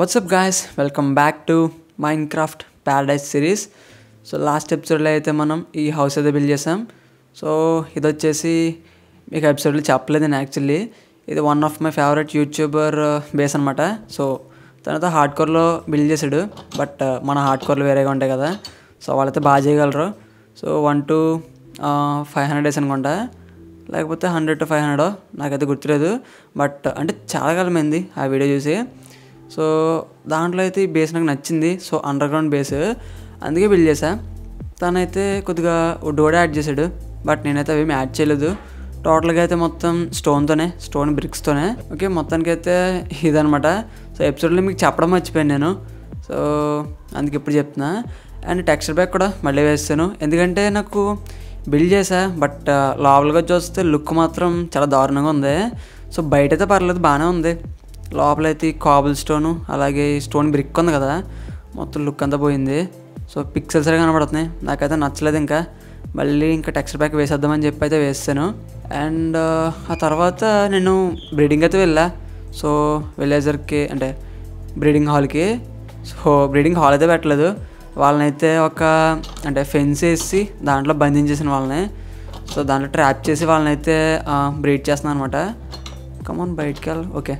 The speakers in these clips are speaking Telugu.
WhatsApp guys welcome back to Minecraft paradise series so last ఎపిసోడ్లో అయితే మనం ఈ హౌస్ అయితే బిల్డ్ చేసాం సో ఇది వచ్చేసి మీకు ఎపిసోడ్లో చెప్పలేదు నేను యాక్చువల్లీ ఇది one of my favourite YouTuber base అనమాట సో తర్వాత హార్డ్ కోర్లో బిల్డ్ చేశాడు బట్ మన హార్డ్ కోర్లు వేరేగా ఉంటాయి కదా సో వాళ్ళైతే బాగా చేయగలరు so one to five hundred days అనుకుంటా లేకపోతే హండ్రెడ్ టు ఫైవ్ హండ్రెడ్ నాకైతే గుర్తులేదు బట్ అంటే చాలా కాలమైంది ఆ వీడియో చూసి సో దాంట్లో అయితే ఈ బేస్ నాకు నచ్చింది సో అండర్ గ్రౌండ్ బేస్ అందుకే బిల్డ్ చేశా తనైతే కొద్దిగా వుడ్ కూడా యాడ్ చేశాడు బట్ నేనైతే అవేమి యాడ్ చేయలేదు టోటల్గా అయితే మొత్తం స్టోన్తోనే స్టోన్ బ్రిక్స్తోనే ఓకే మొత్తానికి అయితే ఇదనమాట సో ఎపిసోడ్లో మీకు చెప్పడం మర్చిపోయాను నేను సో అందుకే ఇప్పుడు చెప్తున్నా అండ్ టెక్స్చర్ బ్యాగ్ కూడా మళ్ళీ వేస్తాను ఎందుకంటే నాకు బిల్డ్ చేసా బట్ లోపలికి చూస్తే లుక్ మాత్రం చాలా దారుణంగా ఉంది సో బయట అయితే పర్లేదు బాగానే ఉంది లోపలైతే ఈ కాబుల్ స్టోను అలాగే ఈ స్టోన్ బ్రిక్ ఉంది కదా మొత్తం లుక్ అంతా పోయింది సో పిక్సెల్స్ కనబడుతున్నాయి నాకైతే నచ్చలేదు ఇంకా మళ్ళీ ఇంకా టెక్స్చర్ బ్యాక్ వేసేద్దామని చెప్పి అయితే వేస్తాను అండ్ ఆ తర్వాత నేను బ్రీడింగ్ అయితే వెళ్ళా సో విలేజర్కి అంటే బ్రీడింగ్ హాల్కి సో బ్రీడింగ్ హాల్ అయితే పెట్టలేదు వాళ్ళనైతే ఒక అంటే ఫెన్స్ వేసి దాంట్లో బంధించేసిన వాళ్ళని సో దాంట్లో ట్రాప్ చేసి వాళ్ళనైతే బ్రీడ్ చేస్తున్నాను అనమాట కమాన్ బయటికి వెళ్ళి ఓకే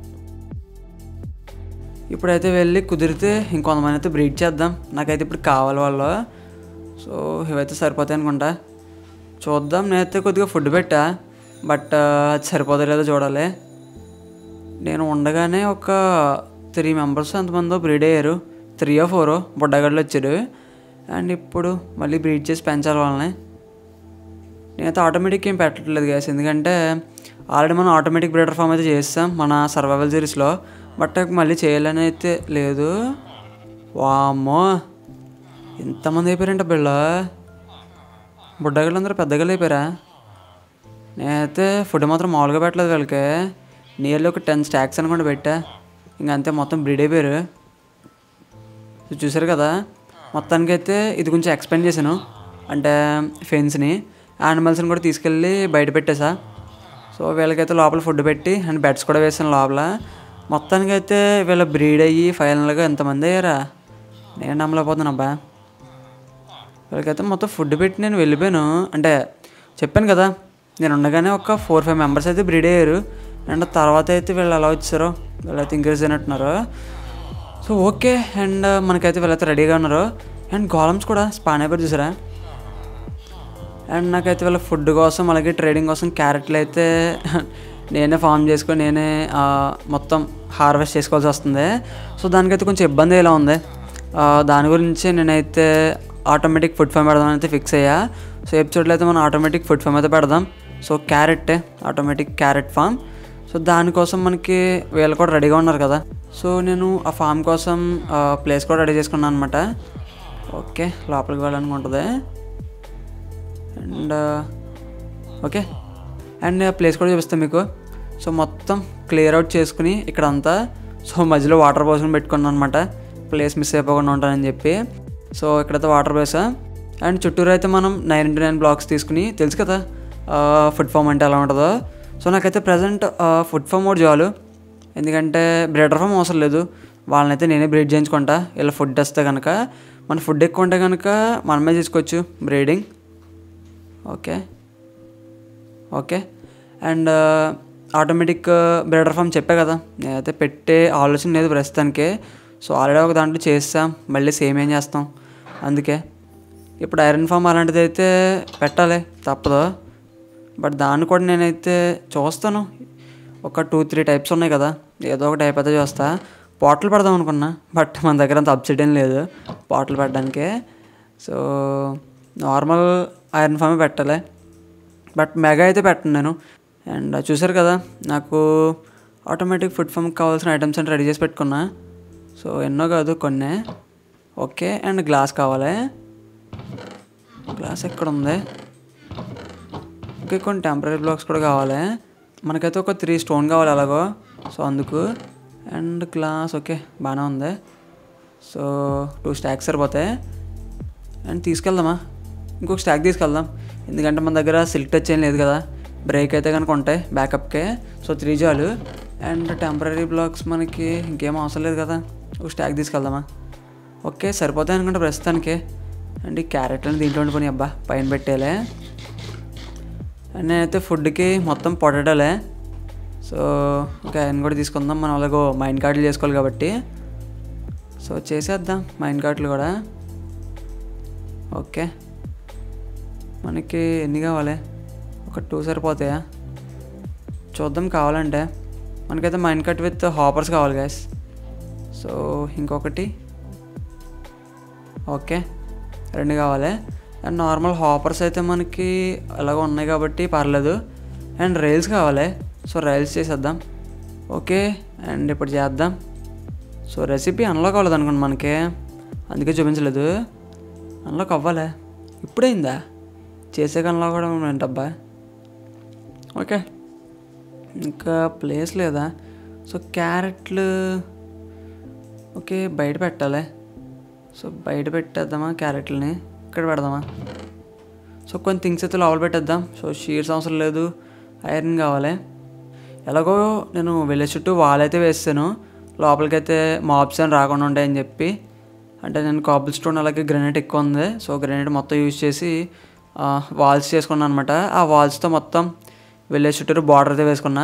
ఇప్పుడైతే వెళ్ళి కుదిరితే ఇంకొంతమంది అయితే బ్రీడ్ చేద్దాం నాకైతే ఇప్పుడు కావాలి వాళ్ళు సో ఇవైతే సరిపోతాయి అనుకుంటా చూద్దాం నేనైతే కొద్దిగా ఫుడ్ పెట్టా బట్ అది సరిపోతుందో లేదో చూడాలి నేను ఉండగానే ఒక త్రీ మెంబర్స్ ఎంతమందో బ్రీడ్ అయ్యారు త్రీ ఓ ఫోర్ బుడ్డగడ్లు వచ్చారు అండ్ ఇప్పుడు మళ్ళీ బ్రీడ్ చేసి పెంచాలి వాళ్ళని నేనైతే ఆటోమేటిక్ ఏం పెట్టట్లేదు గ్యాస్ ఎందుకంటే ఆల్రెడీ మనం ఆటోమేటిక్ బ్రీడర్ ఫామ్ అయితే చేస్తాం మన సర్వైవల్ సిరీస్లో బట్ నాకు మళ్ళీ చేయాలని అయితే లేదు వామ్మో ఎంతమంది అయిపోయారంట బిళ్ళ బుడ్డగళ్ళు అందరూ పెద్దగళ్ళు అయిపోయారా నేనైతే ఫుడ్ మాత్రం మామూలుగా పెట్టలేదు వీళ్ళకి నియర్లీ ఒక టెన్ స్టాక్స్ అనుకుంటా పెట్టా ఇంక అంతే మొత్తం బ్రీడ్ అయిపోయారు సో చూసారు కదా మొత్తానికి అయితే ఇది కొంచెం ఎక్స్పెండ్ చేశాను అంటే ఫెన్స్ని యానిమల్స్ని కూడా తీసుకెళ్ళి బయట పెట్టేసా సో వీళ్ళకైతే లోపల ఫుడ్ పెట్టి అండ్ బెడ్స్ కూడా వేసాను లోపల మొత్తానికి అయితే వీళ్ళ బ్రీడ్ అయ్యి ఫైనల్గా ఎంతమంది అయ్యారా నేను నమ్మలేకపోతున్నాను అబ్బా వీళ్ళకైతే మొత్తం ఫుడ్ పెట్టి నేను వెళ్ళిపోయాను అంటే చెప్పాను కదా నేను ఉండగానే ఒక ఫోర్ ఫైవ్ మెంబర్స్ అయితే బ్రీడ్ అయ్యారు అండ్ తర్వాత అయితే వీళ్ళు ఎలా వచ్చారో వీళ్ళైతే ఇంక్రీజ్ అయినట్టున్నారు సో ఓకే అండ్ మనకైతే వీళ్ళైతే రెడీగా ఉన్నారు అండ్ కాలమ్స్ కూడా స్పాన్ అయిపోయి చూసారా అండ్ నాకైతే వీళ్ళ ఫుడ్ కోసం అలాగే ట్రేడింగ్ కోసం క్యారెట్లు అయితే నేనే ఫామ్ చేసుకొని నేనే మొత్తం హార్వెస్ట్ చేసుకోవాల్సి వస్తుంది సో దానికైతే కొంచెం ఇబ్బంది ఎలా ఉంది దాని గురించి నేనైతే ఆటోమేటిక్ ఫుడ్ ఫామ్ పెడదాం అయితే ఫిక్స్ అయ్యా సో ఎపిసోడ్లో అయితే మనం ఆటోమేటిక్ ఫుడ్ ఫామ్ అయితే పెడదాం so carrot automatic carrot farm so దానికోసం మనకి వీళ్ళు కూడా రెడీగా ఉన్నారు కదా సో నేను ఆ ఫామ్ కోసం ప్లేస్ కూడా రెడీ చేసుకున్నాను అనమాట ఓకే లోపలికి వెళ్ళాలనుకుంటుంది అండ్ ఓకే అండ్ ప్లేస్ కూడా చూపిస్తాను మీకు సో మొత్తం క్లియర్ అవుట్ చేసుకుని ఇక్కడ అంతా సో మధ్యలో వాటర్ పోసుకుని పెట్టుకున్నాను అనమాట ప్లేస్ మిస్ అయిపోకుండా ఉంటానని చెప్పి సో ఇక్కడైతే వాటర్ పోసా అండ్ చుట్టూరు అయితే మనం నైన్ ఇంటూ నైన్ బ్లాక్స్ తీసుకుని తెలుసు కదా ఫుడ్ ఫామ్ అంటే ఎలా ఉంటుందో సో నాకైతే ప్రజెంట్ ఫుడ్ ఫామ్ కూడా చాలు ఎందుకంటే బ్రీడర్ ఫామ్ అవసరం లేదు వాళ్ళనైతే నేనే బ్రీడ్ చేయించుకుంటా ఇలా ఫుడ్ వస్తే కనుక మన ఫుడ్ ఎక్కువ ఉంటే కనుక మనమే చేసుకోవచ్చు breeding okay okay and automatic breeder farm చెప్పే కదా నేనైతే పెట్టే ఆలోచన లేదు ప్రస్తుతానికి సో ఆల్రెడీ ఒక దాంట్లో చేస్తాం మళ్ళీ సేమ్ ఏం చేస్తాం అందుకే ఇప్పుడు ఐరన్ ఫామ్ అలాంటిది అయితే పెట్టాలి తప్పదు బట్ దాన్ని కూడా నేనైతే చూస్తాను ఒక టూ త్రీ టైప్స్ ఉన్నాయి కదా ఏదో ఒక టైప్ అయితే చూస్తా పాటలు పెడదాం అనుకున్నా బట్ మన దగ్గర అంత అప్సెట్ లేదు పాటలు పెట్టడానికి సో నార్మల్ ఐరన్ ఫామే పెట్టాలి బట్ మెగా అయితే పెట్టను నేను అండ్ చూసారు కదా నాకు ఆటోమేటిక్ ఫుడ్ ఫామ్కి కావాల్సిన ఐటమ్స్ అంటే రెడీ చేసి పెట్టుకున్నా సో ఎన్నో కాదు కొన్ని ఓకే అండ్ గ్లాస్ కావాలి గ్లాస్ ఎక్కడ ఉంది ఇంకా కొన్ని టెంపరీ బ్లాక్స్ కూడా కావాలి మనకైతే ఒక త్రీ స్టోన్ కావాలి అలాగో సో అందుకు అండ్ గ్లాస్ ఓకే బాగానే ఉంది సో టూ స్టాక్స్ సరిపోతాయి అండ్ తీసుకెళ్దామా ఇంకొక స్టాక్ తీసుకెళ్దాం ఎందుకంటే మన దగ్గర సిల్క్ టచ్ ఏం లేదు కదా బ్రేక్ అయితే కనుక ఉంటాయి బ్యాకప్కే సో త్రీ చాలు అండ్ టెంపరీ బ్లాక్స్ మనకి ఇంకేం అవసరం లేదు కదా ఒక స్టాక్ తీసుకెళ్దామా ఓకే సరిపోతాయి అనుకుంటా ప్రస్తుతానికి అండ్ ఈ క్యారెట్లను దీంట్లో ఉండిపోయి అబ్బా పైన పెట్టేలే అండ్ నేనైతే ఫుడ్కి మొత్తం పొటాటోలే సో ఓకే ఆయన కూడా తీసుకుందాం మనం అలాగో మైండ్ కార్డులు చేసుకోవాలి కాబట్టి సో చేసేద్దాం మైండ్ కార్డులు కూడా ఓకే మనకి ఎన్ని కావాలి ఒక టూ సరిపోతాయా చూద్దాం కావాలంటే మనకైతే మైండ్ కట్ విత్ హాపర్స్ కావాలి గ్యాస్ సో ఇంకొకటి ఓకే రెండు కావాలి అండ్ నార్మల్ హాపర్స్ అయితే మనకి అలాగ ఉన్నాయి కాబట్టి పర్లేదు అండ్ రైల్స్ కావాలి సో రైల్స్ చేసేద్దాం ఓకే అండ్ ఇప్పుడు చేద్దాం సో రెసిపీ అన్లాక్ అవ్వలేదు అనుకోండి మనకి అందుకే చూపించలేదు అన్లాక్ అవ్వాలే ఇప్పుడైందా చేసాక అన్లాక్ అవ్వడం ఏంటబ్బా ఓకే ఇంకా ప్లేస్ లేదా సో క్యారెట్లు ఓకే బయట పెట్టాలి సో బయట పెట్టేద్దామా క్యారెట్లని ఇక్కడ పెడదామా సో కొన్ని థింగ్స్ అయితే లోపల పెట్టేద్దాం సో షీట్స్ అవసరం లేదు ఐరన్ కావాలి ఎలాగో నేను వెళ్ళే చుట్టూ వాల్ అయితే వేస్తాను లోపలికైతే మాబ్స్ అని రాకుండా ఉంటాయని చెప్పి అంటే నేను కాబుల్ స్టోన్ అలాగే గ్రానైట్ ఎక్కువ ఉంది సో గ్రానైట్ మొత్తం యూజ్ చేసి వాల్స్ చేసుకున్నాను అనమాట ఆ వాల్స్తో మొత్తం వెళ్ళే చుట్టూరు బార్డర్ అయితే వేసుకున్నా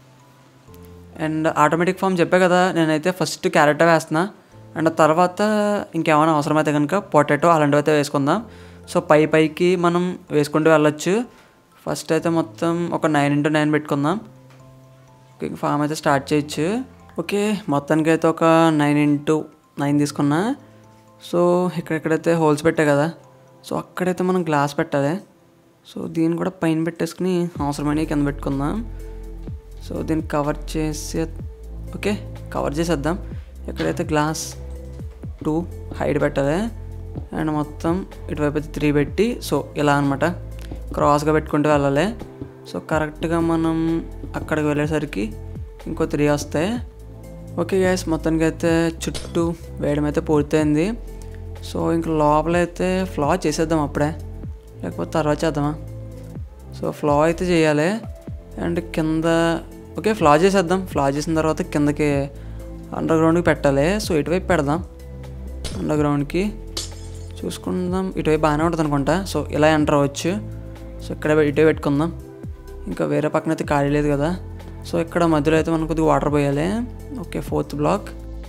అండ్ ఆటోమేటిక్ ఫామ్ చెప్పే కదా నేనైతే ఫస్ట్ క్యారెట్ వేస్తున్నా అండ్ తర్వాత ఇంకేమైనా అవసరమైతే కనుక పొటాటో అలాంటివి అయితే వేసుకుందాం సో పై పైకి మనం వేసుకుంటూ వెళ్ళొచ్చు ఫస్ట్ అయితే మొత్తం ఒక నైన్ ఇంటూ నైన్ పెట్టుకుందాం ఫామ్ అయితే స్టార్ట్ చేయొచ్చు ఓకే మొత్తానికి అయితే ఒక నైన్ ఇంటూ నైన్ తీసుకున్నా సో ఇక్కడెక్కడైతే హోల్స్ పెట్టా కదా సో అక్కడైతే మనం గ్లాస్ పెట్టాలి సో దీన్ని కూడా పైన పెట్టేసుకుని అవసరమైన కింద పెట్టుకుందాం సో దీన్ని కవర్ చేసి ఓకే కవర్ చేసేద్దాం ఎక్కడైతే గ్లాస్ టూ హైట్ పెట్టాలి అండ్ మొత్తం ఇటువైపు అయితే త్రీ పెట్టి సో ఇలా అనమాట క్రాస్గా పెట్టుకుంటూ వెళ్ళాలి సో కరెక్ట్గా మనం అక్కడికి వెళ్ళేసరికి ఇంకో త్రీ వస్తాయి ఓకే గ్యాస్ మొత్తానికి అయితే చుట్టూ వేయడం అయితే పూర్తయింది సో ఇంక లోపలైతే ఫ్లా చేసేద్దాం అప్పుడే లేకపోతే తర్వాత చేద్దామా సో ఫ్లా అయితే చేయాలి అండ్ కింద ఓకే ఫ్లా చేసేద్దాం ఫ్లా చేసిన తర్వాత కిందకి అండర్ గ్రౌండ్కి పెట్టాలి సో ఇటువైపు పెడదాం అండర్ గ్రౌండ్కి చూసుకుందాం ఇటువైపు బాగానే ఉంటుంది అనుకుంటా సో ఇలా ఎంటర్ అవ్వచ్చు సో ఇక్కడ ఇటువైపు పెట్టుకుందాం ఇంకా వేరే పక్కన అయితే ఖాళీ లేదు కదా సో ఇక్కడ మధ్యలో అయితే మనం కొద్దిగా వాటర్ పోయాలి ఓకే ఫోర్త్ బ్లాక్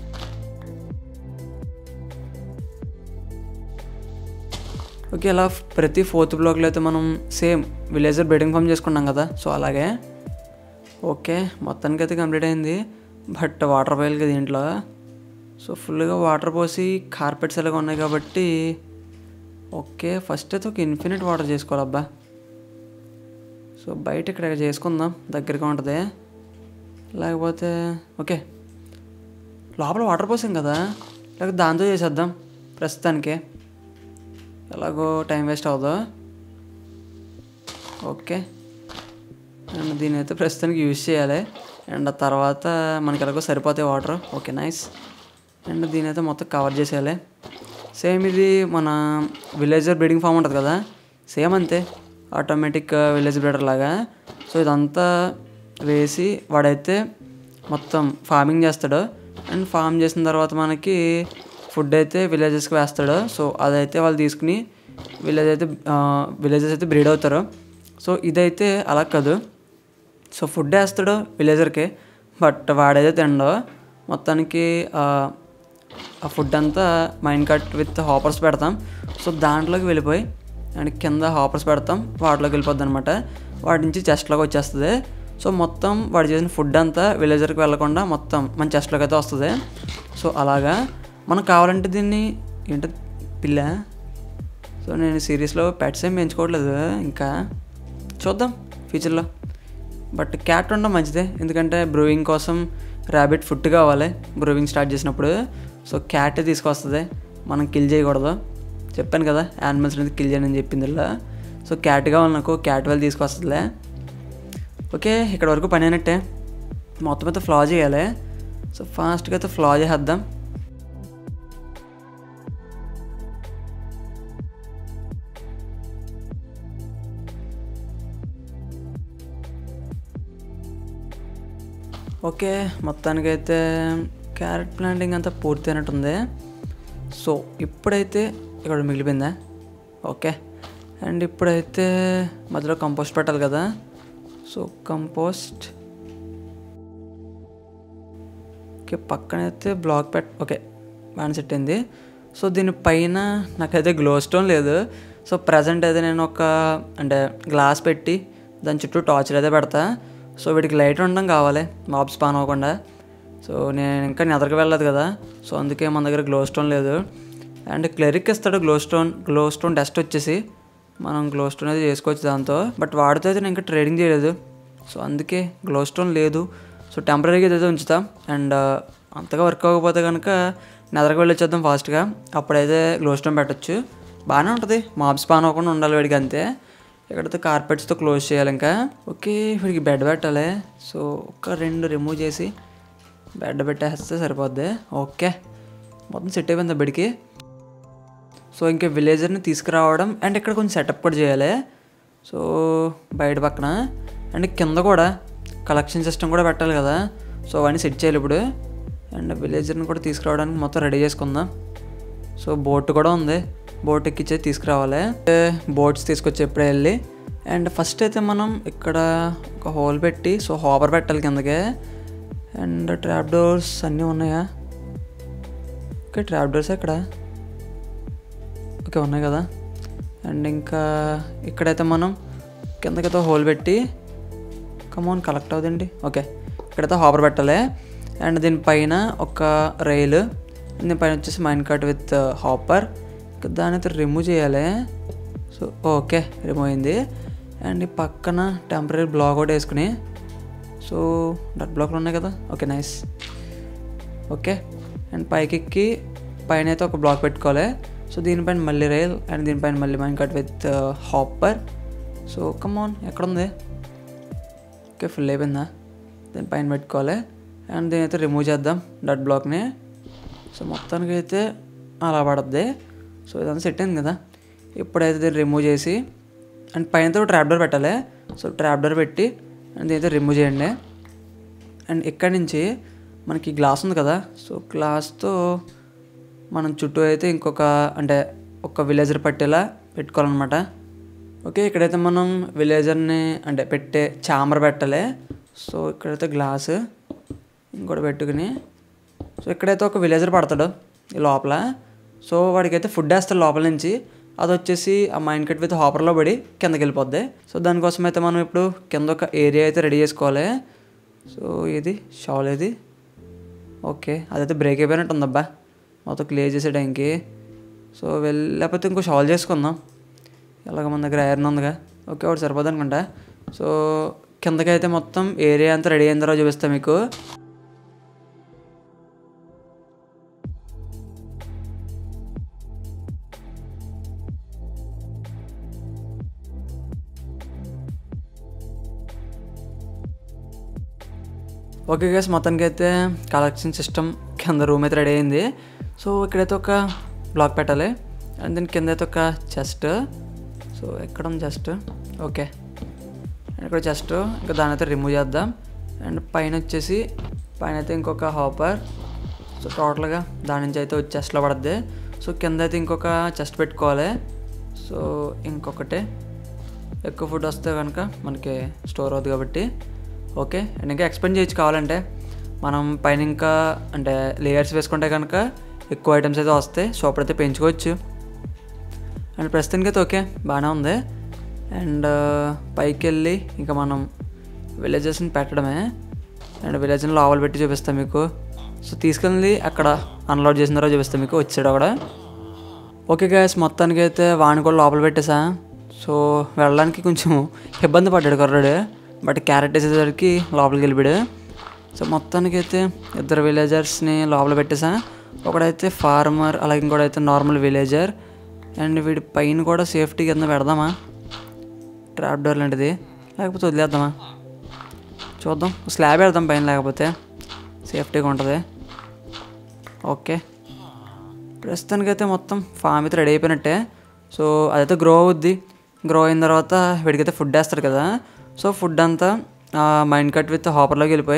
ఓకే ఇలా ప్రతి ఫోర్త్ బ్లాక్లో అయితే మనం సేమ్ విలేజర్ బెడ్డింగ్ ఫామ్ చేసుకున్నాం కదా సో అలాగే ఓకే మొత్తానికి అయితే కంప్లీట్ అయింది బట్ వాటర్ పోయాలి కదా దీంట్లో సో ఫుల్గా వాటర్ పోసి కార్పెట్స్ ఎలాగ ఉన్నాయి కాబట్టి ఓకే ఫస్ట్ అయితే ఒక ఇన్ఫినిట్ వాటర్ చేసుకోవాలబ్బా సో బయట ఇక్కడ చేసుకుందాం దగ్గరగా ఉంటుంది లేకపోతే ఓకే లోపల వాటర్ పోసాం కదా లేకపోతే దాంతో చేసేద్దాం ప్రస్తుతానికి ఎలాగో టైం వేస్ట్ అవ్వదు ఓకే అండ్ దీని అయితే ప్రస్తుతానికి యూజ్ చేయాలి అండ్ ఆ తర్వాత మనకి ఎలాగో సరిపోతాయి వాటర్ ఓకే నైస్ అండ్ దీని అయితే మొత్తం కవర్ చేసేయాలి సేమ్ ఇది మన విలేజర్ బ్రీడింగ్ ఫామ్ ఉంటుంది కదా సేమ్ అంతే ఆటోమేటిక్ విలేజ్ బ్రీడర్ లాగా సో ఇదంతా వేసి వాడైతే మొత్తం ఫార్మింగ్ చేస్తాడు అండ్ ఫార్మ్ చేసిన తర్వాత మనకి ఫుడ్ అయితే విలేజెస్కి వేస్తాడు సో అదైతే వాళ్ళు తీసుకుని విలేజ్ అయితే విలేజెస్ అయితే బ్రీడ్ అవుతారు సో ఇదైతే అలా కాదు సో ఫుడ్ వేస్తాడు విలేజర్కి బట్ వాడైతే తినడు మొత్తానికి ఆ ఫుడ్ అంతా మైండ్ కట్ విత్ హాపర్స్ పెడతాం సో దాంట్లోకి వెళ్ళిపోయి అండ్ కింద హాపర్స్ పెడతాం వాటిలోకి వెళ్ళిపోద్ది అనమాట వాటి నుంచి చెస్ట్లోకి వచ్చేస్తుంది సో మొత్తం వాడు చేసిన ఫుడ్ అంతా విలేజర్కి వెళ్ళకుండా మొత్తం మన చెస్ట్లోకి అయితే వస్తుంది సో అలాగా మనకు కావాలంటే దీన్ని ఏంటి పిల్ల సో నేను సిరీస్లో పెట్స్ ఏం పెంచుకోవట్లేదు ఇంకా చూద్దాం ఫ్యూచర్లో బట్ క్యాట్ ఉండడం మంచిదే ఎందుకంటే బ్రూయింగ్ కోసం ర్యాబిట్ ఫుడ్ కావాలి బ్రూయింగ్ స్టార్ట్ చేసినప్పుడు సో క్యాట్ తీసుకొస్తుంది మనం కిల్ చేయకూడదు చెప్పాను కదా యానిమల్స్ అనేది కిల్ చేయని చెప్పింది ఇలా సో క్యాట్ కావాలి నాకు క్యాట్ వాళ్ళు తీసుకొస్తుందిలే ఓకే ఇక్కడ వరకు పని అయినట్టే మొత్తం అయితే ఫ్లా చేయాలి సో ఫాస్ట్గా అయితే ఫ్లా చేసేద్దాం ఓకే మొత్తానికైతే క్యారెట్ ప్లాంటింగ్ అంతా పూర్తి అయినట్టుంది సో ఇప్పుడైతే ఇక్కడ మిగిలిపోయిందా ఓకే అండ్ ఇప్పుడైతే మధ్యలో కంపోస్ట్ పెట్టాలి కదా సో కంపోస్ట్ ఓకే పక్కనైతే బ్లాక్ పెట్ ఓకే బాగా సెట్ అయింది సో దీనిపైన నాకైతే గ్లో స్టోన్ లేదు సో ప్రజెంట్ అయితే నేను ఒక అంటే గ్లాస్ పెట్టి దాని చుట్టూ టార్చర్ అయితే పెడతా సో వీటికి లైట్ ఉండడం కావాలి మాబ్స్ పాన్ అవ్వకుండా సో నేను ఇంకా నిద్రకు వెళ్ళదు కదా సో అందుకే మన దగ్గర గ్లో స్టోన్ లేదు అండ్ క్లెరిక్ ఇస్తాడు glow stone glow stone test వచ్చేసి మనం గ్లో స్టోన్ అయితే చేసుకోవచ్చు దాంతో బట్ వాడితో అయితే నేను ఇంకా ట్రేడింగ్ చేయలేదు సో అందుకే గ్లో స్టోన్ లేదు సో టెంపరీగా అయితే ఉంచుతాం అండ్ అంతగా వర్క్ అవ్వకపోతే కనుక నెదరకు వెళ్ళొచ్చేద్దాం ఫాస్ట్గా అప్పుడైతే గ్లో స్టోన్ పెట్టచ్చు బాగానే ఉంటుంది మాబ్స్ పాన్ అవ్వకుండా ఉండాలి వీడికి అంతే ఇక్కడైతే కార్పెట్స్తో క్లోజ్ చేయాలి ఇంకా ఓకే వీడికి బెడ్ పెట్టాలి సో ఒక రెండు రిమూవ్ చేసి బెడ్ పెట్టేస్తే సరిపోద్ది ఓకే మొత్తం సెట్ అయిపోయింది బెడ్కి సో ఇంకా విలేజర్ని తీసుకురావడం అండ్ ఇక్కడ కొంచెం సెటప్ కూడా చేయాలి సో బయట పక్కన అండ్ కింద కూడా కలెక్షన్ సిస్టమ్ కూడా పెట్టాలి కదా సో అవన్నీ సెట్ చేయాలి ఇప్పుడు అండ్ విలేజర్ని కూడా తీసుకురావడానికి మొత్తం రెడీ చేసుకుందాం సో బోట్ కూడా ఉంది బోట్ ఎక్కిచ్చే తీసుకురావాలి బోట్స్ తీసుకొచ్చి ఎప్పుడే వెళ్ళి అండ్ ఫస్ట్ అయితే మనం ఇక్కడ ఒక హోల్ పెట్టి సో హాపర్ పెట్టాలి కిందకే అండ్ ట్రాప్ డోర్స్ అన్నీ ఉన్నాయా ఓకే ట్రాప్ డోర్స్ ఇక్కడ ఓకే ఉన్నాయి కదా అండ్ ఇంకా ఇక్కడైతే మనం కిందకైతే హోల్ పెట్టి కమోన్ కలెక్ట్ అవుదండి ఓకే ఇక్కడైతే హాపర్ పెట్టాలి అండ్ దీనిపైన ఒక రైలు దీనిపైన వచ్చేసి మైండ్ కట్ విత్ హాపర్ దాని అయితే రిమూవ్ చేయాలి సో ఓకే రిమూవ్ అయింది అండ్ ఈ పక్కన టెంపరీ బ్లాక్ ఒకటి వేసుకుని సో డట్ బ్లాక్లు ఉన్నాయి కదా ఓకే నైస్ ఓకే అండ్ పైకి ఎక్కి పైన అయితే ఒక బ్లాక్ పెట్టుకోవాలి సో దీనిపైన మళ్ళీ రైల్ అండ్ దీనిపైన మళ్ళీ minecart with hopper so come ఎక్కడ ఉంది ఓకే ఫుల్ అయిపోయిందా దీనిపైన పెట్టుకోవాలి అండ్ దీని అయితే రిమూవ్ చేద్దాం డట్ బ్లాక్ని సో మొత్తానికి అయితే అలా పడుద్ది సో ఇదంతా సెట్ అయింది కదా ఇప్పుడైతే దీన్ని రిమూవ్ చేసి అండ్ పైన ట్రాప్ డోర్ పెట్టాలి సో ట్రాప్ డోర్ పెట్టి అండ్ దీని అయితే రిమూవ్ చేయండి అండ్ ఇక్కడి నుంచి మనకి గ్లాస్ ఉంది కదా సో గ్లాస్తో మనం చుట్టూ అయితే ఇంకొక అంటే ఒక విలేజర్ పట్టేలా పెట్టుకోవాలన్నమాట ఓకే ఇక్కడైతే మనం విలేజర్ని అంటే పెట్టే చామర్ పెట్టాలి సో ఇక్కడైతే గ్లాస్ ఇంకోటి పెట్టుకుని సో ఇక్కడైతే ఒక విలేజర్ పడతాడు ఈ లోపల సో వాడికైతే ఫుడ్ వేస్తాడు లోపల నుంచి అది వచ్చేసి ఆ మైండ్ కట్ విత్ హాపర్లో పడి కిందకి వెళ్ళిపోద్ది సో దానికోసం అయితే మనం ఇప్పుడు కింద ఒక ఏరియా అయితే రెడీ చేసుకోవాలి సో ఇది షాల్ ఇది ఓకే అదైతే బ్రేక్ అయిపోయినట్టు ఉందబ్బా మొత్తం క్లియర్ చేసే టైంకి సో వెళ్ళి లేకపోతే ఇంకో షాల్ చేసుకుందాం ఎలాగ మన దగ్గర ఐరన్ ఉందిగా ఓకే ఒకటి సరిపోదు అనుకుంటా సో కిందకైతే మొత్తం ఏరియా అంతా రెడీ అయిన తర్వాత చూపిస్తాను మీకు ఓకే గైస్ మొత్తానికి అయితే కలెక్షన్ సిస్టమ్ కింద రూమ్ అయితే రెడీ అయింది సో ఇక్కడైతే ఒక బ్లాక్ పెట్టాలి అండ్ దీని కింద అయితే ఒక చెస్ట్ సో ఎక్కడ ఉంది చెస్ట్ ఓకే ఇక్కడ చెస్ట్ ఇంకా దాని అయితే రిమూవ్ చేద్దాం అండ్ పైన వచ్చేసి పైన అయితే ఇంకొక హాపర్ సో టోటల్గా దాని నుంచి అయితే వచ్చి చెస్ట్లో పడుద్ది సో కింద అయితే ఇంకొక చెస్ట్ పెట్టుకోవాలి సో ఇంకొకటి ఎక్కువ ఫుడ్ వస్తే కనుక మనకి స్టోర్ అవుతుంది కాబట్టి ఓకే అండ్ ఇంకా ఎక్స్పెండ్ చేయొచ్చు కావాలంటే మనం పైన ఇంకా అంటే లేయర్స్ వేసుకుంటే కనుక ఎక్కువ ఐటమ్స్ అయితే వస్తాయి సో అప్పుడైతే పెంచుకోవచ్చు అండ్ ప్రస్తుతానికి అయితే ఓకే బాగానే ఉంది అండ్ పైకి వెళ్ళి ఇంకా మనం విలేజెస్ని పెట్టడమే అండ్ విలేజ్ని లోపల పెట్టి చూపిస్తాను మీకు సో తీసుకెళ్ళి అక్కడ అన్లోడ్ చేసిన తర్వాత చూపిస్తాను మీకు వచ్చాడు అక్కడ ఓకే గ్యాస్ మొత్తానికి అయితే వాడిని కూడా లోపల పెట్టేసా సో వెళ్ళడానికి కొంచెం ఇబ్బంది పడ్డాడు కుర్రాడు బట్ క్యారెట్ వేసేసరికి లోపలికి వెళ్ళిపోయాడు సో మొత్తానికి అయితే ఇద్దరు విలేజర్స్ని లోపల పెట్టేసా ఒకడైతే ఫార్మర్ అలాగే ఇంకోటైతే నార్మల్ విలేజర్ అండ్ వీడి పైన కూడా సేఫ్టీ కింద పెడదామా ట్రాప్ డోర్ లాంటిది లేకపోతే వదిలేద్దామా చూద్దాం స్లాబ్ పెడదాం పైన లేకపోతే సేఫ్టీగా ఉంటుంది ఓకే ప్రస్తుతానికైతే మొత్తం ఫామ్ అయితే రెడీ అయిపోయినట్టే సో అదైతే గ్రో అవుద్ది గ్రో అయిన తర్వాత వీడికైతే ఫుడ్ వేస్తారు కదా సో ఫుడ్ అంతా మైండ్ కట్ విత్ హాపర్లోకి వెళ్ళిపోయి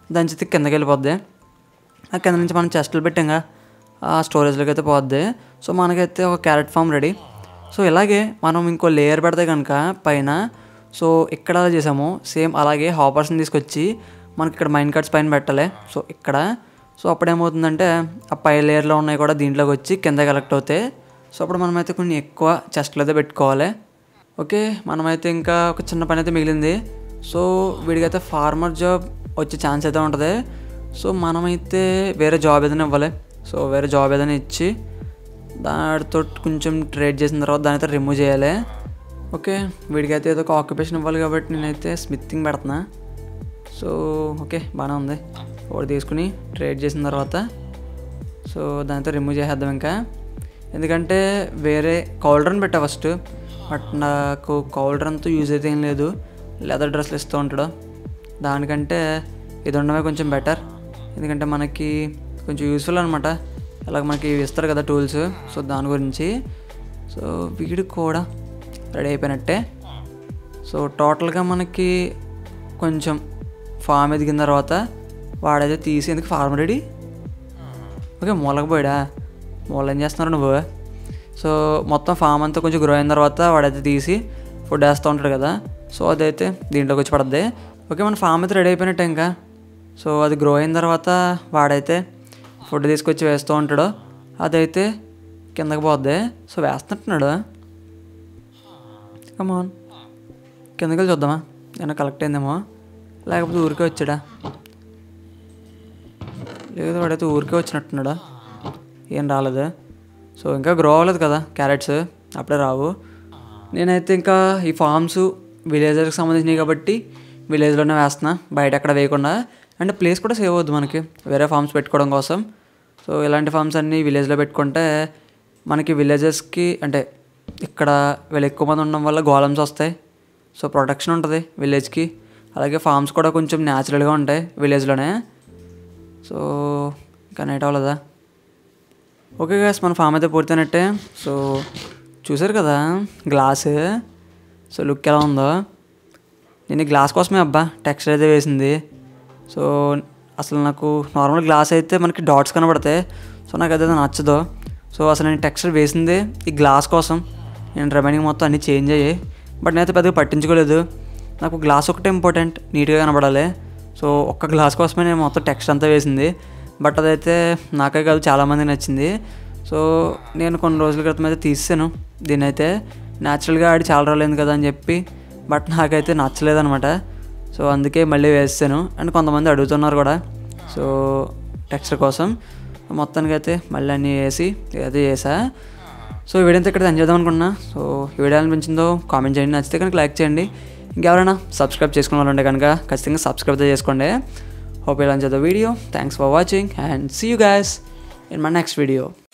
దంచితే కిందకి వెళ్ళిపోద్ది ఆ కింద నుంచి మనం చెస్ట్లు పెట్టాంగా ఆ స్టోరేజ్లోకి అయితే పోద్ది సో మనకైతే ఒక క్యారెట్ ఫామ్ రెడీ సో ఇలాగే మనం ఇంకో లేయర్ పెడితే కనుక పైన సో ఇక్కడ అలా చేసాము సేమ్ అలాగే హాపర్స్ని తీసుకొచ్చి మనకి ఇక్కడ మైండ్ కార్డ్స్ పైన పెట్టాలి సో ఇక్కడ సో అప్పుడు ఏమవుతుందంటే ఆ పై లేయర్లో ఉన్నాయి కూడా దీంట్లోకి వచ్చి కింద కలెక్ట్ అవుతాయి సో అప్పుడు మనమైతే కొన్ని ఎక్కువ చెస్ట్లు అయితే పెట్టుకోవాలి ఓకే మనమైతే ఇంకా ఒక చిన్న పని అయితే మిగిలింది సో వీడికైతే ఫార్మర్ జాబ్ వచ్చే ఛాన్స్ అయితే ఉంటుంది సో మనమైతే వేరే జాబ్ ఏదైనా ఇవ్వాలి సో వేరే జాబ్ ఏదైనా ఇచ్చి దానితో కొంచెం ట్రేడ్ చేసిన తర్వాత దాని అయితే రిమూవ్ చేయాలి ఓకే వీడికైతే ఏదో ఒక ఆక్యుపేషన్ ఇవ్వాలి కాబట్టి నేనైతే స్మిత్తింగ్ పెడుతున్నా సో ఓకే బాగానే ఉంది ఒకటి తీసుకుని ట్రేడ్ చేసిన తర్వాత సో దాంతో రిమూవ్ చేసేద్దాం ఇంకా ఎందుకంటే వేరే కౌల్డ్రన్ పెట్టా ఫస్ట్ బట్ నాకు కౌల్డ్రన్తో యూజ్ అయితే ఏం లేదు లెదర్ డ్రెస్లు ఇస్తూ ఉంటాడు దానికంటే ఇది ఉండడమే కొంచెం బెటర్ ఎందుకంటే మనకి కొంచెం యూస్ఫుల్ అనమాట అలాగ మనకి ఇవి ఇస్తారు కదా టూల్స్ సో దాని గురించి సో వీడు కూడా రెడీ అయిపోయినట్టే సో టోటల్గా మనకి కొంచెం ఫామ్ ఎదిగిన తర్వాత వాడైతే తీసి ఎందుకు ఫార్మ్ రెడీ ఓకే మూలకపోయాడా మూల ఏం చేస్తున్నారు నువ్వు సో మొత్తం ఫామ్ అంతా కొంచెం గ్రో అయిన తర్వాత వాడైతే తీసి ఫుడ్ వేస్తూ ఉంటాడు కదా సో అదైతే దీంట్లోకి వచ్చి పడుద్ది ఓకే మన ఫామ్ అయితే రెడీ అయిపోయినట్టే ఇంకా సో అది గ్రో అయిన తర్వాత వాడైతే ఫుడ్ తీసుకొచ్చి వేస్తూ ఉంటాడు అదైతే కిందకి పోద్ది సో వేస్తున్నట్టున్నాడు కమాన్ కిందకి వెళ్ళి చూద్దామా ఏమైనా కలెక్ట్ అయిందేమో లేకపోతే ఊరికే వచ్చాడా లేదు వాడైతే ఊరికే వచ్చినట్టున్నాడా ఏం రాలేదు సో ఇంకా గ్రో అవ్వలేదు కదా క్యారెట్స్ అప్పుడే రావు నేనైతే ఇంకా ఈ ఫార్మ్స్ విలేజర్కి సంబంధించినవి కాబట్టి విలేజ్లోనే వేస్తున్నా బయట ఎక్కడ వేయకుండా అండ్ ప్లేస్ కూడా సేవ్ అవుద్ది మనకి వేరే ఫార్మ్స్ పెట్టుకోవడం కోసం సో ఇలాంటి ఫార్మ్స్ అన్నీ విలేజ్లో పెట్టుకుంటే మనకి విలేజెస్కి అంటే ఇక్కడ వీళ్ళు ఎక్కువ మంది ఉండడం వల్ల గోళమ్స్ వస్తాయి సో ప్రొటెక్షన్ ఉంటుంది విలేజ్కి అలాగే ఫార్మ్స్ కూడా కొంచెం న్యాచురల్గా ఉంటాయి విలేజ్లోనే సో ఇంకా నైట్ అవ్వలేదా ఓకే గాస్ మన ఫామ్ అయితే పూర్తయినట్టే సో చూసారు కదా గ్లాస్ సో లుక్ ఎలా ఉందో నేను ఈ గ్లాస్ కోసమే అబ్బా టెక్స్చర్ అయితే వేసింది సో అసలు నాకు నార్మల్ గ్లాస్ అయితే మనకి డాట్స్ కనబడతాయి సో నాకు అదైతే నచ్చదు సో అసలు నేను టెక్స్చర్ వేసింది ఈ గ్లాస్ కోసం నేను రిమైనింగ్ మొత్తం అన్నీ చేంజ్ అయ్యాయి బట్ నేనైతే పెద్దగా పట్టించుకోలేదు నాకు గ్లాస్ ఒకటే ఇంపార్టెంట్ నీట్గా కనబడాలి సో ఒక్క గ్లాస్ కోసమే నేను మొత్తం టెక్స్ట్ అంతా వేసింది బట్ అదైతే నాకే కాదు చాలామందికి నచ్చింది సో నేను కొన్ని రోజుల క్రితం అయితే తీసాను దీన్ని అయితే న్యాచురల్గా ఆడి చాలా రోజులైంది కదా అని చెప్పి బట్ నాకైతే నచ్చలేదనమాట సో అందుకే మళ్ళీ వేస్తాను అండ్ కొంతమంది అడుగుతున్నారు కూడా సో టెక్స్చర్ కోసం మొత్తానికి అయితే మళ్ళీ అన్నీ వేసి ఇదైతే చేసా సో ఈ వీడియో ఇక్కడ ఎంజాయ్ చేద్దాం అనుకున్నా సో ఈ వీడియో అనిపించిందో కామెంట్ చేయండి నచ్చితే కనుక లైక్ చేయండి ఇంకెవరైనా సబ్స్క్రైబ్ చేసుకున్న వాళ్ళు ఉంటే కనుక ఖచ్చితంగా సబ్స్క్రైబ్ చేసుకోండి హోప్ ఇలా enjoy the video thanks for watching and see you guys in my next video